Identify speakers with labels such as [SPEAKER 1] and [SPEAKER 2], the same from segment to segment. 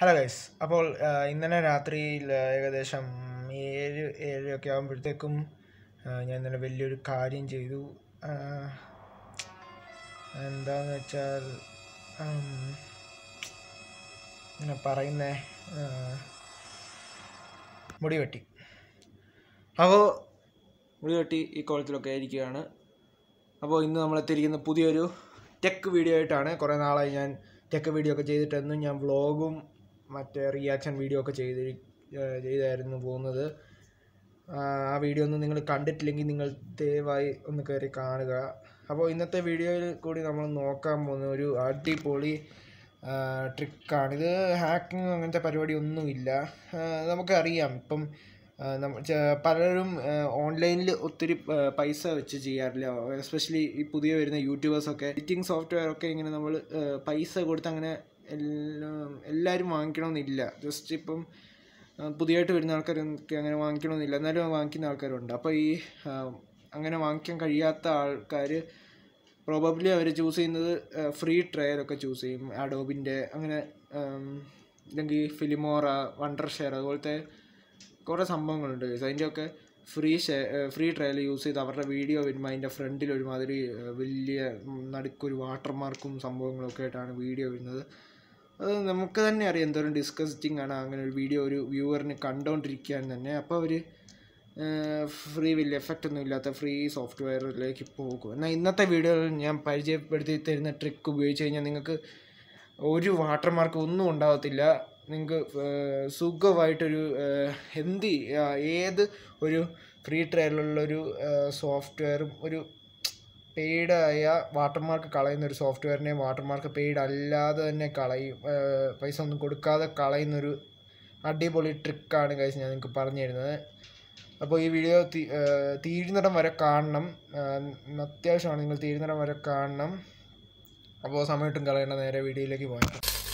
[SPEAKER 1] Hello guys അപ്പോൾ ആ, ഇന്നലെ രാത്രിയിൽ ആ, ഏകദേശം ഏഴ് ഏഴൊക്കെ ആകുമ്പോഴത്തേക്കും ആ, ഞാൻ ഇന്നലെ വലിയൊരു കാര്യം ചെയ്തു ആ, എന്താന്ന് വെച്ചാൽ ഉം, ഇങ്ങനെ പറയുന്നേ ആ, മുടി വെട്ടി അപ്പോൾ മുടി വെട്ടി ഈ കോളത്തിലൊക്കെ ആയിരിക്കുകയാണ് അപ്പോൾ ഇന്ന് നമ്മൾ എത്തിയിരിക്കുന്ന പുതിയൊരു ടെക് വീഡിയോ ആയിട്ടാണ് കുറേ നാളായി ഞാൻ ടെക് വീഡിയോ ഒക്കെ ചെയ്തിട്ടെന്നും ഞാൻ വ്ളോഗും മറ്റേ റിയാക്ഷൻ വീഡിയോ ഒക്കെ ചെയ്ത് ചെയ്തായിരുന്നു പോകുന്നത് ആ ആ വീഡിയോ ഒന്നും നിങ്ങൾ കണ്ടിട്ടില്ലെങ്കിൽ നിങ്ങൾ ദയവായി ഒന്ന് കയറി കാണുക അപ്പോൾ ഇന്നത്തെ വീഡിയോയിൽ കൂടി നമ്മൾ നോക്കാൻ പോകുന്ന ഒരു അടിപൊളി ട്രിക്കാണിത് ഹാക്കിങ് അങ്ങനത്തെ പരിപാടി ഒന്നുമില്ല ആ, നമുക്കറിയാം ഇപ്പം ആ, നമ്മ ച- പലരും ഓൺലൈനിൽ ഒത്തിരി ആ, പൈസ വെച്ച് ചെയ്യാറില്ല എസ്പെഷ്യലി ഈ പുതിയ വരുന്ന യൂട്യൂബേഴ്സൊക്കെ എഡിറ്റിംഗ് സോഫ്റ്റ്വെയർ ഒക്കെ ഇങ്ങനെ നമ്മൾ പൈസ കൊടുത്ത് അങ്ങനെ എല്ലാം എല്ലാവരും വാങ്ങിക്കണമെന്നില്ല ജസ്റ്റ് ഇപ്പം ആ, പുതിയതായിട്ട് വരുന്ന ആൾക്കാരൊക്കെ അങ്ങനെ വാങ്ങിക്കണമെന്നില്ല എന്നാലും വാങ്ങിക്കുന്ന ആൾക്കാരുണ്ട് അപ്പോൾ ഈ ആ, അങ്ങനെ വാങ്ങിക്കാൻ കഴിയാത്ത ആൾക്കാർ പ്രോബബ്ലി അവർ ചൂസ് ചെയ്യുന്നത് ഫ്രീ ട്രയലൊക്കെ ചൂസ് ചെയ്യും അഡോബിൻ്റെ അങ്ങനെ ഉം, ഇല്ലെങ്കിൽ ഫിലിമോറ വണ്ടർ ഷെയർ അതുപോലത്തെ കുറേ സംഭവങ്ങളുണ്ട് guys. അതിൻ്റെയൊക്കെ free share free trial use ചെയ്ത് അവരുടെ വീഡിയോ വരുമ്പോൾ അതിൻ്റെ ഫ്രണ്ടിൽ ഒരുമാതിരി ഏഹ്, വലിയ ഉം, നടുക്കൊരു വാട്ടർമാർക്കും സംഭവങ്ങളൊക്കെ ആയിട്ടാണ് വീഡിയോ വരുന്നത് അത് നമുക്ക് തന്നെ അറിയാം എന്തോരം ഡിസ്കസ്റ്റിംഗ് ആണ് അങ്ങനെ ഒരു വീഡിയോ ഒരു വ്യൂവറിന് കണ്ടുകൊണ്ടിരിക്കാൻ തന്നെ അപ്പോൾ അവർ ഫ്രീ വലിയ എഫക്റ്റ് ഒന്നും ഇല്ലാത്ത ഫ്രീ സോഫ്റ്റ്വെയറിലേക്ക് പോകും എന്നാൽ ഇന്നത്തെ വീഡിയോയിൽ ഞാൻ പരിചയപ്പെടുത്തി തരുന്ന ട്രിക്ക് ഉപയോഗിച്ച് കഴിഞ്ഞാൽ നിങ്ങൾക്ക് ഒരു വാട്ടർമാർക്ക് ഒന്നും ഉണ്ടാകത്തില്ല നിങ്ങൾക്ക് സുഖമായിട്ടൊരു ഏഹ്, എന്ത് ആ, ഏത് ഒരു ഫ്രീ ട്രയലുള്ളൊരു സോഫ്റ്റ്വെയറും ഒരു പെയ്ഡായ വാട്ടർമാർക്ക് കളയുന്ന ഒരു സോഫ്റ്റ്വെയറിനെ വാട്ടർമാർക്ക് പെയ്ഡ് അല്ലാതെ തന്നെ കളയും ഏഹ്, പൈസ ഒന്നും കൊടുക്കാതെ കളയുന്നൊരു അടിപൊളി ട്രിക്കാണ് കഴിച്ച് ഞാൻ നിങ്ങൾക്ക് പറഞ്ഞു തരുന്നത് അപ്പോൾ ഈ വീഡിയോ തീ- ഏഹ്, തീരുന്നിടം വരെ കാണണം ഏഹ്, അത്യാവശ്യമാണ് നിങ്ങൾ തീരുന്നിടം വരെ കാണണം അപ്പോൾ സമയത്തും കളയേണ്ട നേരെ വീഡിയോയിലേക്ക് പോകാം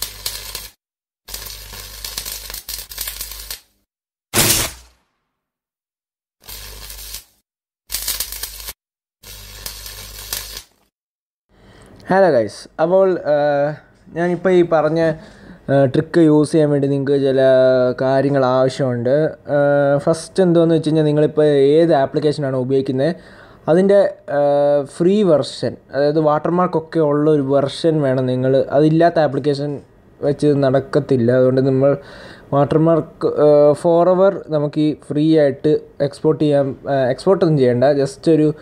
[SPEAKER 1] ഹലോ ഗൈസ് അപ്പോൾ ഞാനിപ്പോൾ ഈ പറഞ്ഞ ട്രിക്ക് യൂസ് ചെയ്യാൻ വേണ്ടി നിങ്ങൾക്ക് ചില കാര്യങ്ങൾ ആവശ്യമുണ്ട് ഫസ്റ്റ് എന്തോന്ന് വെച്ച് കഴിഞ്ഞാൽ നിങ്ങളിപ്പോൾ ഏത് ആപ്ലിക്കേഷനാണ് ഉപയോഗിക്കുന്നത് അതിൻ്റെ ഫ്രീ വെർഷൻ അതായത് വാട്ടർമാർക്കൊക്കെ ഉള്ള ഒരു വെർഷൻ വേണം നിങ്ങൾ അതില്ലാത്ത ആപ്ലിക്കേഷൻ വെച്ച് നടക്കത്തില്ല അതുകൊണ്ട് നമ്മൾ വാട്ടർമാർക്ക് ഫോർ അവർ നമുക്ക് ഈ ഫ്രീ ആയിട്ട് എക്സ്പോർട്ട് ചെയ്യാൻ എക്സ്പോർട്ട് ഒന്നും ചെയ്യേണ്ട ജസ്റ്റ് ഒരു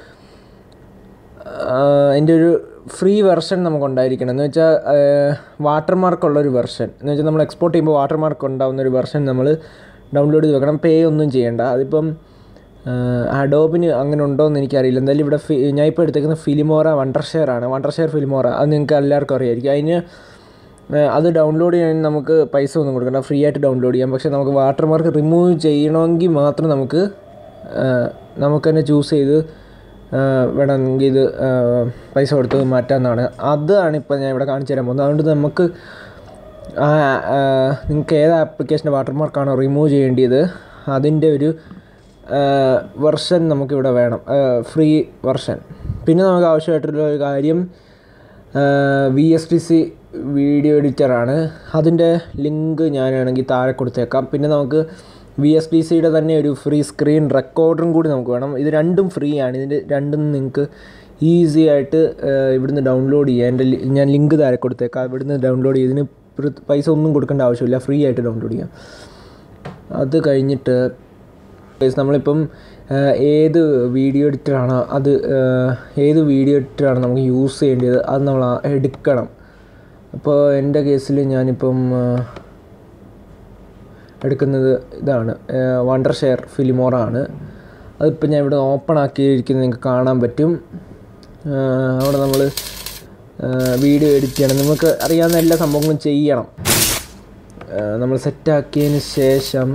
[SPEAKER 1] അതിൻ്റെ ഒരു ഫ്രീ വെർഷൻ നമുക്കുണ്ടായിരിക്കണം എന്ന് വെച്ചാൽ വാട്ടർമാർക്ക് ഉള്ളൊരു വെർഷൻ എന്ന് വെച്ചാൽ നമ്മൾ എക്സ്പോർട്ട് ചെയ്യുമ്പോൾ വാട്ടർമാർക്ക് ഉണ്ടാവുന്ന ഒരു വെർഷൻ നമ്മൾ ഡൗൺലോഡ് ചെയ്ത് വെക്കണം പേ ഒന്നും ചെയ്യേണ്ട അതിപ്പം അഡോബിന് അങ്ങനെ ഉണ്ടോ എന്ന് എനിക്കറിയില്ല എന്തായാലും ഇവിടെ ഫി ഞാൻ ഇപ്പോൾ എടുത്തേക്കുന്ന ഫിലിമോറ വണ്ടർ ഷെയർ ആണ് വണ്ടർ ഷെയർ ഫിലിമോറ അത് നിങ്ങൾക്ക് എല്ലാവർക്കും അറിയായിരിക്കും അതിന് ഏഹ് അത് ഡൗൺലോഡ് ചെയ്യാൻ നമുക്ക് പൈസ ഒന്നും കൊടുക്കണ്ട ഫ്രീ ആയിട്ട് ഡൗൺലോഡ് ചെയ്യാം പക്ഷേ നമുക്ക് വാട്ടർമാർക്ക് റിമൂവ് ചെയ്യണമെങ്കിൽ മാത്രം നമുക്ക് ഏഹ് നമുക്ക് തന്നെ ചൂസ് ചെയ്ത് ഏഹ് വേണമെങ്കിൽ ഇത് ഏഹ് പൈസ കൊടുത്ത് മാറ്റാമെന്നാണ് അതാണ് ഇപ്പോൾ ഞാൻ ഇവിടെ കാണിച്ചു തരാൻ പോകുന്നത് അതുകൊണ്ട് നമുക്ക് ആ നിങ്ങൾക്ക് ഏത് ആപ്ലിക്കേഷൻ്റെ വാട്ടർമാർക്കാണോ റിമൂവ് ചെയ്യേണ്ടത് അതിൻ്റെ ഒരു വെർഷൻ നമുക്കിവിടെ വേണം ഫ്രീ വെർഷൻ പിന്നെ നമുക്ക് ആവശ്യമായിട്ടുള്ള ഒരു കാര്യം V S T C video എഡിറ്ററാണ് അതിൻ്റെ ലിങ്ക് ഞാനാണെങ്കിൽ താഴെ കൊടുത്തേക്കാം പിന്നെ നമുക്ക് വി എസ് ടി സിയുടെ തന്നെ ഒരു ഫ്രീ സ്ക്രീൻ റെക്കോർഡറും കൂടി നമുക്ക് വേണം ഇത് രണ്ടും ഫ്രീ ആണ് ഇതിൻ്റെ രണ്ടും നിങ്ങൾക്ക് ഈസി ആയിട്ട് ഏഹ്, ഇവിടുന്ന് ഡൗൺലോഡ് ചെയ്യാം എൻ്റെ ലി- ഞാൻ ലിങ്ക് താഴെ കൊടുത്തേക്കാം ഇവിടുന്ന് ഡൗൺലോഡ് ചെയ്ത് ഇതിന് പ്ര- പൈസ ഒന്നും കൊടുക്കേണ്ട ആവശ്യമില്ല ഫ്രീ ആയിട്ട് ഡൗൺലോഡ് ചെയ്യാം അത് കഴിഞ്ഞിട്ട് guys, നമ്മളിപ്പം ആഹ്, ഏത് വീഡിയോ എഡിറ്ററാണോ അത് ആഹ്, ഏത് വീഡിയോ എഡിറ്ററാണ് നമുക്ക് യൂസ് ചെയ്യേണ്ടത് അത് നമ്മൾ ആ- എടുക്കണം അപ്പോൾ എൻ്റെ കേസിൽ ഞാനിപ്പം ആഹ്, എടുക്കുന്നത് ഇതാണ് വണ്ടർ ഷെയർ ഫിലിമോറ ആണ് അതിപ്പോൾ ഞാൻ ഇവിടെ ഓപ്പൺ ആക്കിയിരിക്കുന്നത് നിങ്ങൾക്ക് കാണാൻ പറ്റും ആഹ്, അവിടെ നമ്മൾ വീഡിയോ എഡിറ്റ് ചെയ്യണം നമുക്ക് അറിയാവുന്ന എല്ലാ സംഭവങ്ങളും ചെയ്യണം ആഹ്, നമ്മൾ സെറ്റാക്കിയതിന് ശേഷം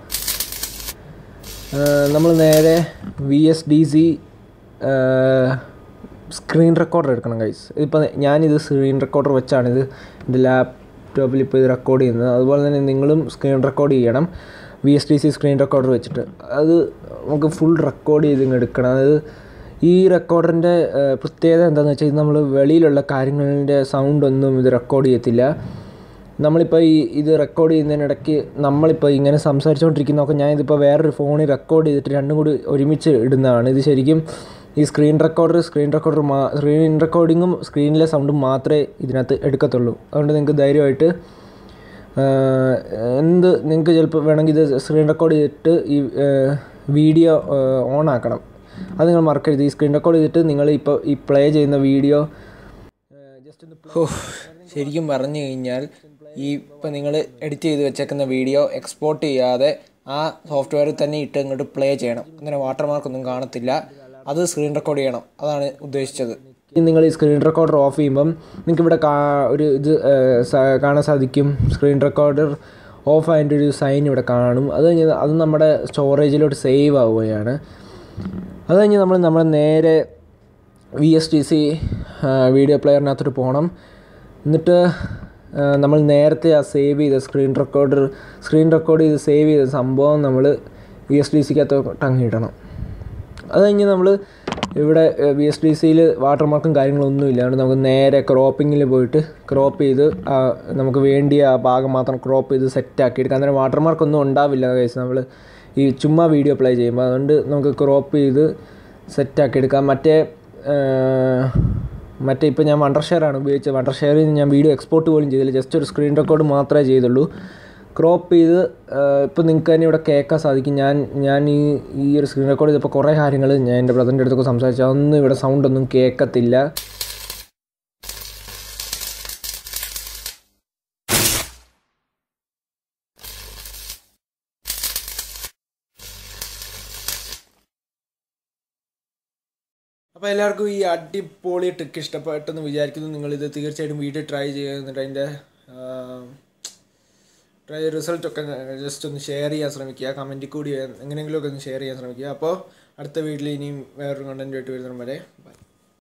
[SPEAKER 1] നമ്മൾ നേരെ V S D C screen recorder എടുക്കണം ഗൈസ് ഇതിപ്പോൾ ഞാനിത് സ്ക്രീൻ റെക്കോർഡർ വെച്ചാണ് ഇത് എൻ്റെ ലാപ്ടോപ്പിൽ ഇപ്പോൾ ഇത് റെക്കോർഡ് ചെയ്യുന്നത് അതുപോലെ തന്നെ നിങ്ങളും സ്ക്രീൻ റെക്കോർഡ് ചെയ്യണം V S D C screen recorder വെച്ചിട്ട് അത് നമുക്ക് ഫുൾ റെക്കോർഡ് ചെയ്ത് ഇങ്ങ് എടുക്കണം അതായത് ഈ റെക്കോർഡറിൻ്റെ പ്രത്യേകത എന്താണെന്ന് വെച്ചാൽ ഇത് നമ്മൾ വെളിയിലുള്ള കാര്യങ്ങളുടെ സൗണ്ട് ഒന്നും ഇത് റെക്കോർഡ് ചെയ്യത്തില്ല നമ്മളിപ്പോൾ ഈ ഇത് റെക്കോർഡ് ചെയ്യുന്നതിനിടയ്ക്ക് നമ്മളിപ്പോൾ ഇങ്ങനെ സംസാരിച്ചുകൊണ്ടിരിക്കുന്നതൊക്കെ ഞാൻ ഇതിപ്പോൾ വേറൊരു ഫോണിൽ റെക്കോർഡ് ചെയ്തിട്ട് രണ്ടും കൂടി ഒരുമിച്ച് ഇടുന്നതാണ് ഇത് ശരിക്കും ഈ സ്ക്രീൻ റെക്കോർഡർ സ്ക്രീൻ റെക്കോർഡർ മാ സ്ക്രീൻ റെക്കോർഡിങ്ങും സ്ക്രീനിലെ സൗണ്ടും മാത്രമേ ഇതിനകത്ത് എടുക്കത്തുള്ളൂ അതുകൊണ്ട് നിങ്ങൾക്ക് ധൈര്യമായിട്ട് ആഹ് എന്ത് നിങ്ങൾക്ക് ചിലപ്പോൾ വേണമെങ്കിൽ ഇത് സ്ക്രീൻ റെക്കോർഡ് ചെയ്തിട്ട് ഈ വീഡിയോ ഓൺ ആക്കണം അത് നിങ്ങൾ മറക്കരുത് ഈ സ്ക്രീൻ റെക്കോർഡ് ചെയ്തിട്ട് നിങ്ങൾ ഇപ്പോൾ ഈ പ്ലേ ചെയ്യുന്ന വീഡിയോ ജസ്റ്റ് ഒന്ന് ശരിക്കും പറഞ്ഞു കഴിഞ്ഞാൽ ഈ ഇപ്പം നിങ്ങൾ എഡിറ്റ് ചെയ്ത് വെച്ചേക്കുന്ന വീഡിയോ എക്സ്പോർട്ട് ചെയ്യാതെ ആ സോഫ്റ്റ്വെയറിൽ തന്നെ ഇട്ട് ഇങ്ങോട്ട് പ്ലേ ചെയ്യണം അങ്ങനെ വാട്ടർമാർക്കൊന്നും കാണത്തില്ല അത് സ്ക്രീൻ റെക്കോർഡ് ചെയ്യണം അതാണ് ഉദ്ദേശിച്ചത് നിങ്ങൾ ഈ സ്ക്രീൻ റെക്കോർഡർ ഓഫ് ചെയ്യുമ്പം നിങ്ങൾക്ക് ഇവിടെ കാ ഒരു ഇത് ഏഹ്, സ- കാണാൻ സാധിക്കും സ്ക്രീൻ റെക്കോർഡർ ഓഫ് ആയതിൻ്റെ ഒരു സൈൻ ഇവിടെ കാണും അത് കഴിഞ്ഞ് അത് നമ്മുടെ സ്റ്റോറേജിലോട്ട് സേവ് ആവുകയാണ് അത് കഴിഞ്ഞ് നമ്മൾ നമ്മൾ നേരെ V S T C video പ്ലെയറിനകത്തോട്ട് പോകണം എന്നിട്ട് ആ, നമ്മൾ നേരത്തെ ആ സേവ് ചെയ്ത സ്ക്രീൻ റെക്കോർഡർ സ്ക്രീൻ റെക്കോർഡ് ചെയ്ത് സേവ് ചെയ്ത സംഭവം നമ്മൾ വി എസ് ടി സിക്കകത്തോട്ട് അങ്ങ് ഇടണം അത് കഴിഞ്ഞ് നമ്മൾ ഇവിടെ വി എസ് ടി സിയിൽ വാട്ടർമാർക്കും കാര്യങ്ങളൊന്നും ഇല്ല അതുകൊണ്ട് നമുക്ക് നേരെ ക്രോപ്പിങ്ങിൽ പോയിട്ട് ക്രോപ്പ് ചെയ്ത് ആ നമുക്ക് വേണ്ടിയ ആ ഭാഗം മാത്രം ക്രോപ്പ് ചെയ്ത് സെറ്റാക്കി എടുക്കാം അന്നേരം വാട്ടർമാർക്കൊന്നും ഉണ്ടാവില്ല കേസ് നമ്മൾ ഈ ചുമ്മാ വീഡിയോ പ്ലേ ചെയ്യുമ്പോൾ അതുകൊണ്ട് നമുക്ക് ക്രോപ്പ് ചെയ്ത് സെറ്റാക്കി എടുക്കാം മറ്റേ ആ, മറ്റേ ഇപ്പോൾ ഞാൻ വണ്ടർ ഷെയറാണ് ഉപയോഗിച്ചത് വണ്ടർ ഷെയറിൽ ഞാൻ വീഡിയോ എക്സ്പോർട്ട് പോലും ചെയ്തില്ല ജസ്റ്റ് ഒരു സ്ക്രീൻ റെക്കോർഡ് മാത്രമേ ചെയ്തുള്ളൂ ക്രോപ്പ് ചെയ്ത് ഇപ്പോൾ നിങ്ങൾക്ക് തന്നെ ഇവിടെ കേൾക്കാൻ സാധിക്കും ഞാൻ ഞാൻ ഈ ഈ ഒരു സ്ക്രീൻ റെക്കോർഡ് ചെയ്തപ്പോൾ കുറേ കാര്യങ്ങൾ ഞാൻ എൻ്റെ ബ്രദറിൻ്റെ അടുത്തൊക്കെ സംസാരിച്ചു അതൊന്നും ഇവിടെ സൗണ്ടൊന്നും കേൾക്കത്തില്ല അപ്പോൾ എല്ലാവർക്കും ഈ അടിപൊളി ട്രിക്ക് ഇഷ്ടപ്പെട്ടെന്ന് വിചാരിക്കുന്നു നിങ്ങളിത് തീർച്ചയായിട്ടും വീട്ടിൽ ട്രൈ ചെയ്യുക എന്നിട്ട് അതിൻ്റെ ട്രൈ റിസൾട്ടൊക്കെ ജസ്റ്റ് ഒന്ന് ഷെയർ ചെയ്യാൻ ശ്രമിക്കുക കമൻറ്റിൽ കൂടി എങ്ങനെയെങ്കിലുമൊക്കെ ഒന്ന് ഷെയർ ചെയ്യാൻ ശ്രമിക്കുക അപ്പോൾ അടുത്ത വീട്ടിൽ ഇനിയും വേറൊരു കണ്ടൻറ്റുമായിട്ട് വരുന്നതും വരെ ബൈ